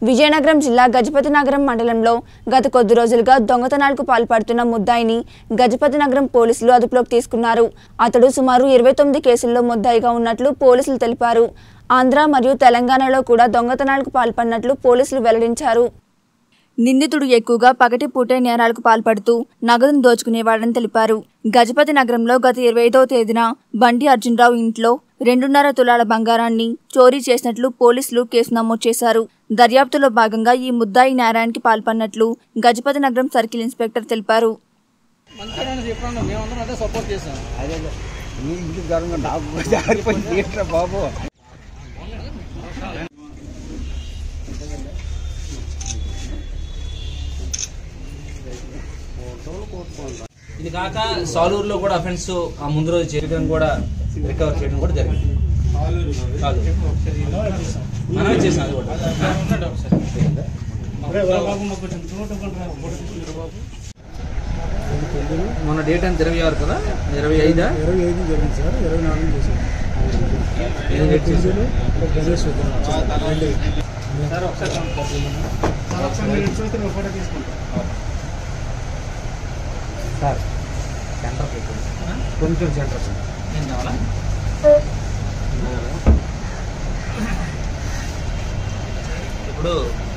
విజయనగరం జిల్లా గజపతి నగరం మండలంలో గత కొద్ది రోజులుగా దొంగతనాలకు పాల్పడుతున్న ముద్దాయిని గజపతి నగరం పోలీసులు అదుపులోకి తీసుకున్నారు అతడు సుమారు ఇరవై తొమ్మిది కేసుల్లో ముద్దాయిగా ఉన్నట్లు పోలీసులు తెలిపారు ఆంధ్ర మరియు తెలంగాణలో కూడా దొంగతనాలకు పాల్పడినట్లు పోలీసులు వెల్లడించారు నిందితుడు ఎక్కువగా పగటిపూటే నేరాలకు పాల్పడుతూ నగదును దోచుకునేవాడని తెలిపారు గజపతి నగరంలో గత ఇరవై ఐదవ తేదీన బండి అర్జునరావు ఇంట్లో రెండున్నర తులాల బంగారాన్ని చోరీ చేసినట్లు పోలీసులు కేసు నమోదు చేశారు దర్యాప్తులో భాగంగా ఈ ముద్దాయి నేరానికి పాల్పడినట్లు గజపతి నగరం సర్కిల్ ఇన్స్పెక్టర్ తెలిపారు మంచిగా చెప్పండి మేమందరం అదే సపోర్ట్ చేసాం అదే నీ ఇంటికి దూరంగా నాకు జారిపోయింది ఏంట్రా బాబు ఇది కాక సాలూరులో కూడా అఫెన్స్ ఆ ముందు రోజు చేయడం కూడా రికవర్ చేయడం కూడా జరిగింది కాదు. మనమే చేసాం అది కూడా మొన్న డేట్ ఎంత ఇరవై ఆరు కదా ఇరవై ఐదా ఇరవై ఐదు జరిగింది సార్ ఇరవై నాలుగు చేశారు ఏం డేట్ చేశారు? గణేష్ సార్ సెంటర్ కొంచెం సెంటర్ ఏం కావాలా ఇప్పుడు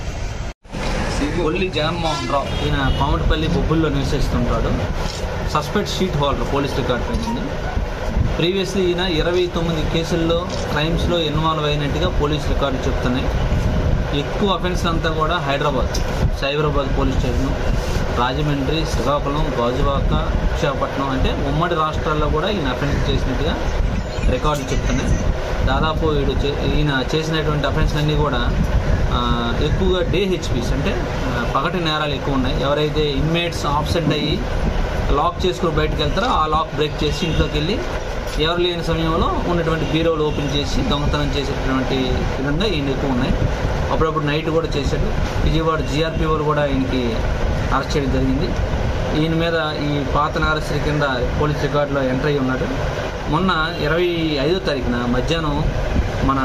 ఒల్లి జగన్మోహన్ రావు ఈయన కోమటిపల్లి బొబ్బుల్లో నివసిస్తుంటాడు suspect sheet holder police record పైన ప్రీవియస్లీ ఈయన ఇరవై తొమ్మిది కేసుల్లో క్రైమ్స్లో ఇన్వాల్వ్ అయినట్టుగా పోలీస్ రికార్డులు చెప్తున్నాయి ఎక్కువ అఫెన్స్ అంతా కూడా హైదరాబాద్ సైబరాబాద్ పోలీస్ స్టేషన్ రాజమండ్రి శ్రీకాకుళం గాజువాక విశాఖపట్నం అంటే ఉమ్మడి రాష్ట్రాల్లో కూడా ఈయన అఫెన్స్ చేసినట్టుగా రికార్డులు చెప్తున్నాయి దాదాపు వీడు చే- ఈయన చేసినటువంటి అఫెన్స్ అన్నీ కూడా ఆ, ఎక్కువగా డే హెచ్పీస్ అంటే ఆ, పగటి నేరాలు ఎక్కువ ఉన్నాయి ఎవరైతే ఇన్మేట్స్ ఆబ్సెంట్ అయ్యి లాక్ చేసుకుని బయటకు వెళ్తారో ఆ లాక్ బ్రేక్ చేసి ఇంట్లోకి వెళ్ళి ఎవరు లేని సమయంలో ఉన్నటువంటి బీరోలు ఓపెన్ చేసి దొంగతనం చేసేటటువంటి విధంగా ఈయన ఎక్కువ ఉన్నాయి అప్పుడప్పుడు నైట్ కూడా చేశాడు విజయవాడ జీఆర్పీ వాళ్ళు కూడా ఈయనకి అరెస్ట్ చేయడం జరిగింది ఈయన మీద ఈ పాత నేరస్తుల కింద పోలీస్ రికార్డులో ఎంటర్ అయి ఉన్నాడు మొన్న ఇరవై ఐదో తారీఖున మధ్యాహ్నం మన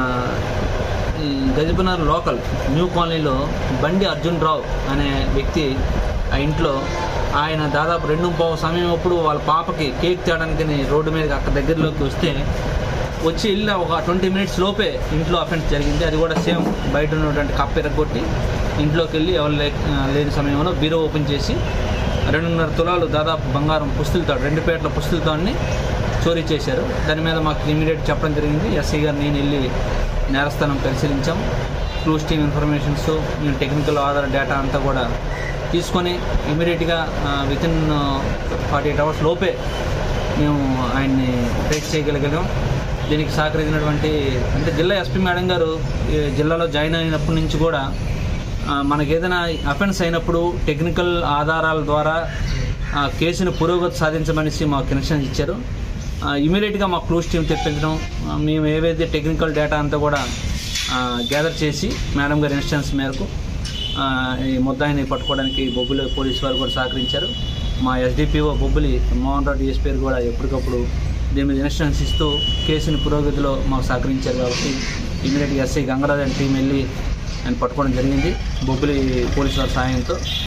ఈ గజపనగర్ లోకల్ న్యూ కాలనీలో బండి అర్జున్ రావు అనే వ్యక్తి ఆ ఇంట్లో ఆయన దాదాపు రెండు పావు సమయం అప్పుడు వాళ్ళ పాపకి కేక్ తేయడానికి రోడ్డు మీదకి అక్కడ దగ్గరలోకి వస్తే వచ్చి వెళ్ళి ఒక ట్వంటీ మినిట్స్ లోపే ఇంట్లో అఫెన్స్ జరిగింది అది కూడా సేమ్ బయట ఉన్నటువంటి కప్ ఎరగొట్టి ఇంట్లోకి వెళ్ళి ఎవరు లే లేని సమయంలో బీరో ఓపెన్ చేసి రెండున్నర తులాలు దాదాపు బంగారం పుస్తులతో రెండు పేటల పుస్తులతో చోరీ చేశారు దాని మీద మాకు ఇమీడియట్ చెప్పడం జరిగింది ఎస్ఐ గారు నేను వెళ్ళి నేరస్థానం పరిశీలించాం క్లూస్ టీమ్ ఇన్ఫర్మేషన్స్ మేము టెక్నికల్ ఆధార్ డేటా అంతా కూడా తీసుకొని ఇమీడియట్గా with in forty eight hours లోపే మేము ఆయన్ని ట్రేస్ చేయగలిగాం దీనికి సహకరించినటువంటి అంటే జిల్లా ఎస్పీ మేడం గారు ఈ జిల్లాలో జాయిన్ అయినప్పటి నుంచి కూడా ఆ, మనకి ఏదైనా అఫెన్స్ అయినప్పుడు టెక్నికల్ ఆధారాల ద్వారా ఆ, కేసును పురోగతి సాధించమనేసి మాకు ఇన్స్ట్రక్షన్స్ ఇచ్చారు ఇమీడియట్గా మా క్లూస్ టీం తెప్పించడం ఆ, మేము ఏవైతే టెక్నికల్ డేటా అంతా కూడా గ్యాదర్ చేసి మేడం గారి ఇన్స్ట్రక్షన్స్ మేరకు ఆ, ఈ ముద్దాయిని పట్టుకోవడానికి బొబ్బులు పోలీసు వారు కూడా సహకరించారు మా ఎస్డిపిఓ బొబ్బులి మోహన్ రెడ్డి ఎస్ పేరు కూడా ఎప్పటికప్పుడు దీని మీద ఇన్స్ట్రక్షన్స్ ఇస్తూ కేసుని పురోగతిలో మాకు సహకరించారు కాబట్టి ఇమీడియట్గా ఎస్ఐ గంగరాజన్ టీం వెళ్ళి ఆయన పట్టుకోవడం జరిగింది బొబ్బులి పోలీసు వారి సాయంతో